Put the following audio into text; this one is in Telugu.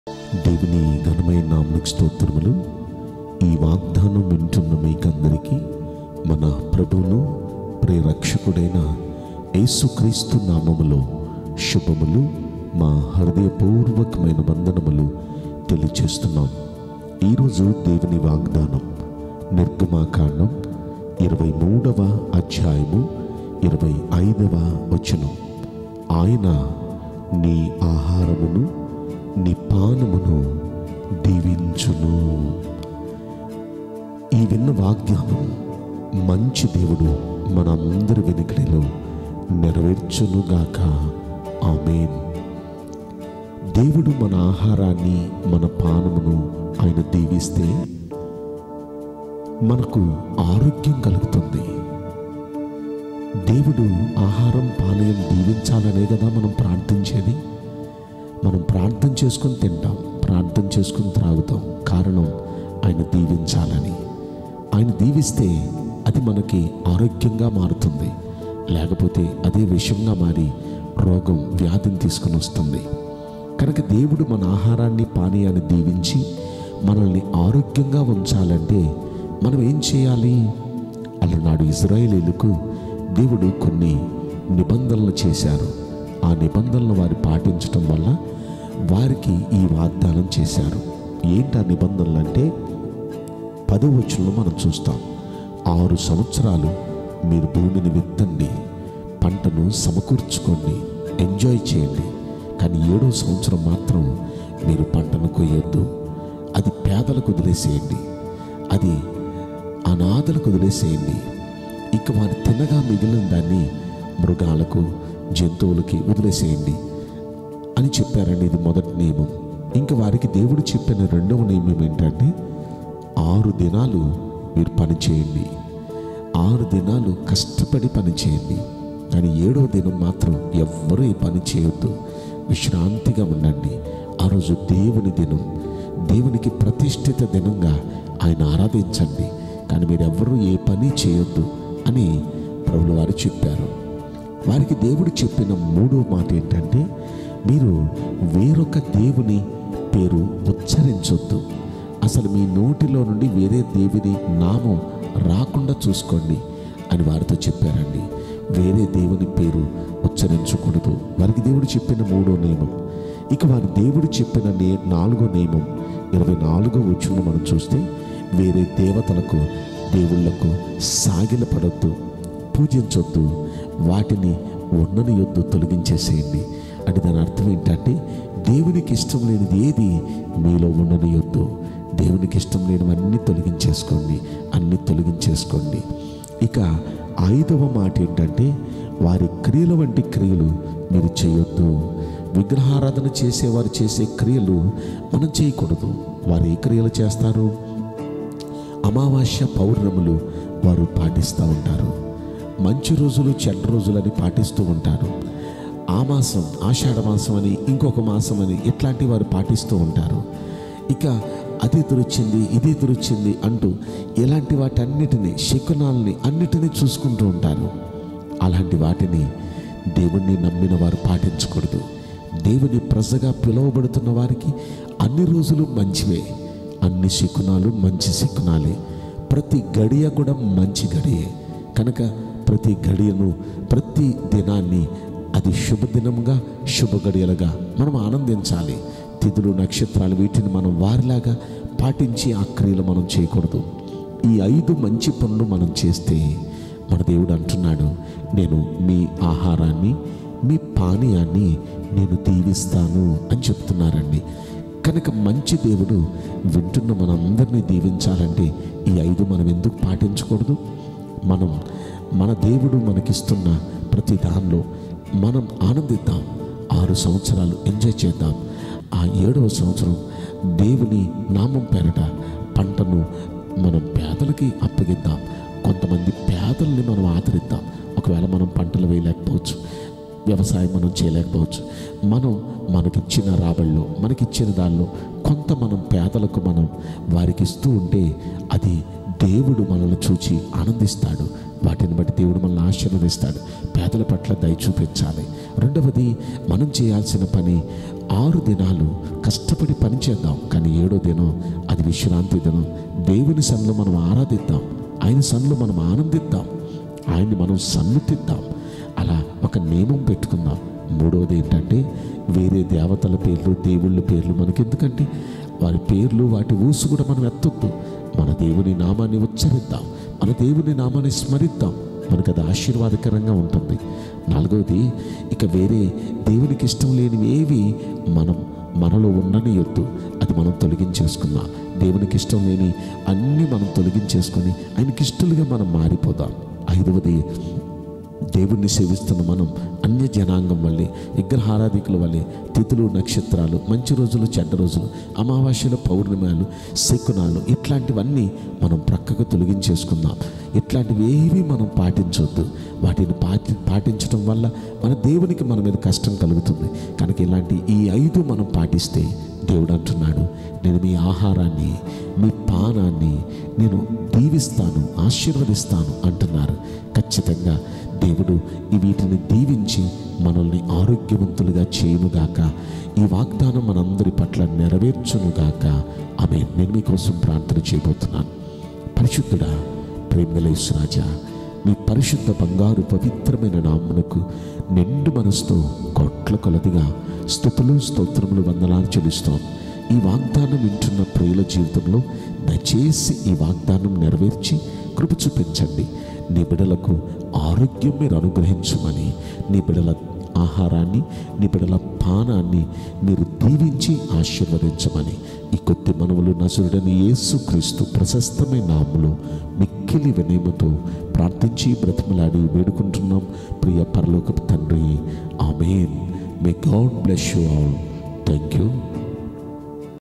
దేవుని ఘనమైన నామనికి స్తోత్రములు ఈ వాగ్దానం వింటున్న మీకందరికీ మన ప్రభువును ప్రేరక్షకుడైన యేసుక్రీస్తు నామములో శుభములు మా హృదయపూర్వకమైన వందనములు తెలియచేస్తున్నాం ఈరోజు దేవుని వాగ్దానం నిర్గమాకాండం ఇరవై మూడవ అధ్యాయము ఇరవై ఐదవ వచనం ఆయన నీ ఆహారమును నీ పానమును దీవించును ఈ విన్న వాగ్దానం మంచి దేవుడు మనందరి వెనుకడిలో నెరవేర్చునుగాక ఆమెన్ దేవుడు మన ఆహారాన్ని మన పానమును ఆయన దీవిస్తే మనకు ఆరోగ్యం కలుగుతుంది దేవుడు ఆహారం పానీయం దీవించాలనే కదా మనం ప్రార్థించేది మనం ప్రార్థన చేసుకుని తింటాం ప్రార్థన చేసుకుని త్రాగుతాం కారణం ఆయన దీవించాలని ఆయన దీవిస్తే అది మనకి ఆరోగ్యంగా మారుతుంది లేకపోతే అదే విషంగా మారి రోగం వ్యాధిని తీసుకుని వస్తుంది కనుక దేవుడు మన ఆహారాన్ని పానీయాన్ని దీవించి మనల్ని ఆరోగ్యంగా ఉంచాలంటే మనం ఏం చేయాలి అలనాడు ఇజ్రాయేలీలకు దేవుడు కొన్ని నిబంధనలు చేశారు ఆ నిబంధనలు వారు పాటించటం వల్ల వారికి ఈ వాగ్దానం చేశారు ఏంటి ఆ నిబంధనలు అంటే పదవచనంలో మనం చూస్తాం ఆరు సంవత్సరాలు మీరు భూమిని విత్తండి పంటను సమకూర్చుకోండి ఎంజాయ్ చేయండి కానీ ఏడో సంవత్సరం మాత్రం మీరు పంటను కొయ్యొద్దు అది పేదలకు వదిలేసేయండి అది అనాథలకు వదిలేసేయండి ఇక వారు తినగా మిగిలిన దాన్ని మృగాలకు జంతువులకి వదిలేసేయండి అని చెప్పారండి ఇది మొదటి నియమం ఇంకా వారికి దేవుడు చెప్పిన రెండవ నియమం ఏంటంటే ఆరు దినాలు మీరు పని చేయండి ఆరు దినాలు కష్టపడి పని చేయండి కానీ ఏడో దినం మాత్రం ఎవ్వరూ ఈ పని చేయొద్దు విశ్రాంతిగా ఉండండి ఆ రోజు దేవుని దినం దేవునికి ప్రతిష్ఠిత దినంగా ఆయన ఆరాధించండి కానీ మీరెవ్వరూ ఏ పని చేయొద్దు అని ప్రభులు వారు చెప్పారు వారికి దేవుడు చెప్పిన మూడో మాట ఏంటంటే మీరు వేరొక దేవుని పేరు ఉచ్చరించొద్దు అసలు మీ నోటిలో నుండి వేరే దేవుని నామం రాకుండా చూసుకోండి అని వారితో చెప్పారండి వేరే దేవుని పేరు ఉచ్చరించకూడదు వారికి దేవుడు చెప్పిన మూడో నియమం ఇక వారి దేవుడు చెప్పిన నే నాలుగో నియమం ఇరవై నాలుగో వచ్చును మనం చూస్తే వేరే దేవతలకు దేవుళ్లకు సాగిలపడొద్దు పూజించొద్దు వాటిని ఉండనియొద్దు తొలగించేసేయండి అంటే దాని అర్థం ఏంటంటే దేవునికి ఇష్టం లేనిది ఏది మీలో ఉండనియొద్దు దేవునికి ఇష్టం లేనివన్నీ తొలగించేసుకోండి అన్ని తొలగించేసుకోండి ఇక ఐదవ మాట ఏంటంటే వారి క్రియల వంటి క్రియలు మీరు చేయొద్దు విగ్రహారాధన చేసేవారు చేసే క్రియలు మనం చేయకూడదు వారు ఏ క్రియలు చేస్తారు అమావాస్య పౌర్ణములు వారు పాటిస్తూ ఉంటారు మంచి రోజులు చెడ్డ రోజులని పాటిస్తూ ఉంటారు ఆ మాసం ఆషాఢ మాసం అని ఇంకొక మాసం అని ఇట్లాంటి వారు పాటిస్తూ ఉంటారు ఇక అది ఎదురొచ్చింది ఇది ఎదురొచ్చింది అంటూ ఇలాంటి వాటన్నిటిని శకునాల్ని అన్నిటినీ చూసుకుంటూ ఉంటారు అలాంటి వాటిని దేవుణ్ణి నమ్మిన వారు పాటించకూడదు దేవుని ప్రజగా పిలువబడుతున్న వారికి అన్ని రోజులు మంచివే అన్ని శకునాలు మంచి శకునాలే ప్రతి గడియ కూడా మంచి గడియే కనుక ప్రతి గడియను ప్రతి దినాన్ని అది శుభదినముగా శుభ గడియలుగా మనం ఆనందించాలి తిథులు నక్షత్రాలు వీటిని మనం వారిలాగా పాటించి ఆ క్రియలు మనం చేయకూడదు ఈ ఐదు మంచి పనులు మనం చేస్తే మన దేవుడు అంటున్నాడు నేను మీ ఆహారాన్ని మీ పానీయాన్ని నేను దీవిస్తాను అని చెప్తున్నారండి కనుక మంచి దేవుడు వింటున్న మనందరినీ దీవించాలంటే ఈ ఐదు మనం ఎందుకు పాటించకూడదు మనం మన దేవుడు మనకిస్తున్న ప్రతి దానిలో మనం ఆనందిద్దాం ఆరు సంవత్సరాలు ఎంజాయ్ చేద్దాం ఆ ఏడవ సంవత్సరం దేవుని నామం పేరట పంటను మనం పేదలకి అప్పగిద్దాం కొంతమంది పేదల్ని మనం ఆదరిద్దాం ఒకవేళ మనం పంటలు వేయలేకపోవచ్చు వ్యవసాయం మనం చేయలేకపోవచ్చు మనం మనకిచ్చిన రాబడిలో మనకిచ్చిన దానిలో కొంత మనం పేదలకు మనం వారికి ఇస్తూ ఉంటే అది దేవుడు మనల్ని చూచి ఆనందిస్తాడు వాటిని బట్టి దేవుడు మనల్ని ఆశీర్వదిస్తాడు పేదల పట్ల దయ చూపించాలి రెండవది మనం చేయాల్సిన పని ఆరు దినాలు కష్టపడి పని చేద్దాం కానీ ఏడో దినం అది విశ్రాంతి దినం దేవుని సన్నిలో మనం ఆరాధిద్దాం ఆయన సన్నిలో మనం ఆనందిద్దాం ఆయన్ని మనం సన్నుతిద్దాం అలా ఒక నియమం పెట్టుకుందాం మూడవది ఏంటంటే వేరే దేవతల పేర్లు దేవుళ్ళ పేర్లు మనకెందుకంటే వారి పేర్లు వాటి ఊసు కూడా మనం ఎత్తొద్దు మన దేవుని నామాన్ని ఉచ్చరిద్దాం మన దేవుని నామాన్ని స్మరిద్దాం మనకు అది ఆశీర్వాదకరంగా ఉంటుంది నాలుగవది ఇక వేరే దేవునికి ఇష్టం లేనివి ఏవి మనం మనలో ఉండనియొద్దు అది మనం తొలగించేసుకుందాం దేవునికి ఇష్టం లేని అన్నీ మనం తొలగించేసుకొని ఆయనకి ఇష్టలుగా మనం మారిపోదాం ఐదవది దేవుణ్ణి సేవిస్తున్న మనం అన్య జనాంగం వల్లే విగ్రహారాధికుల వల్లే తిథులు నక్షత్రాలు మంచి రోజులు చెడ్డ రోజులు అమావాస్యలు పౌర్ణిమాలు శకునాలు ఇట్లాంటివన్నీ మనం ప్రక్కకు తొలగించేసుకుందాం ఇట్లాంటివి ఏవి మనం పాటించొద్దు వాటిని పాటి పాటించడం వల్ల మన దేవునికి మన మీద కష్టం కలుగుతుంది కనుక ఇలాంటి ఈ ఐదు మనం పాటిస్తే దేవుడు అంటున్నాడు నేను మీ ఆహారాన్ని మీ పానాన్ని నేను దీవిస్తాను ఆశీర్వదిస్తాను అంటున్నారు ఖచ్చితంగా దేవుడు ఈ వీటిని దీవించి మనల్ని ఆరోగ్యవంతులుగా చేయునుగాక ఈ వాగ్దానం మనందరి పట్ల నెరవేర్చునుగాక ఆమె నేను మీకోసం ప్రార్థన చేయబోతున్నాను పరిశుద్ధుడా ప్రేమలేశ్వరాజా మీ పరిశుద్ధ బంగారు పవిత్రమైన నామునకు నిండు మనసుతో కోట్ల కొలదిగా స్థుతులు స్తోత్రములు వందనాలు చెల్లిస్తాం ఈ వాగ్దానం వింటున్న ప్రియుల జీవితంలో దయచేసి ఈ వాగ్దానం నెరవేర్చి కృప చూపించండి నీ బిడలకు ఆరోగ్యం మీరు అనుగ్రహించమని నీ బిడల ఆహారాన్ని నీ బిడల పానాన్ని మీరు దీవించి ఆశీర్వదించమని ఈ కొద్ది మనవులు నసురుడని యేసుక్రీస్తు ప్రశస్తమైన నామములో మిక్కిలి వినయముతో ప్రార్థించి బ్రతిమలాడి వేడుకుంటున్నాం ప్రియ పరలోకపు తండ్రి amen may God bless you all thank you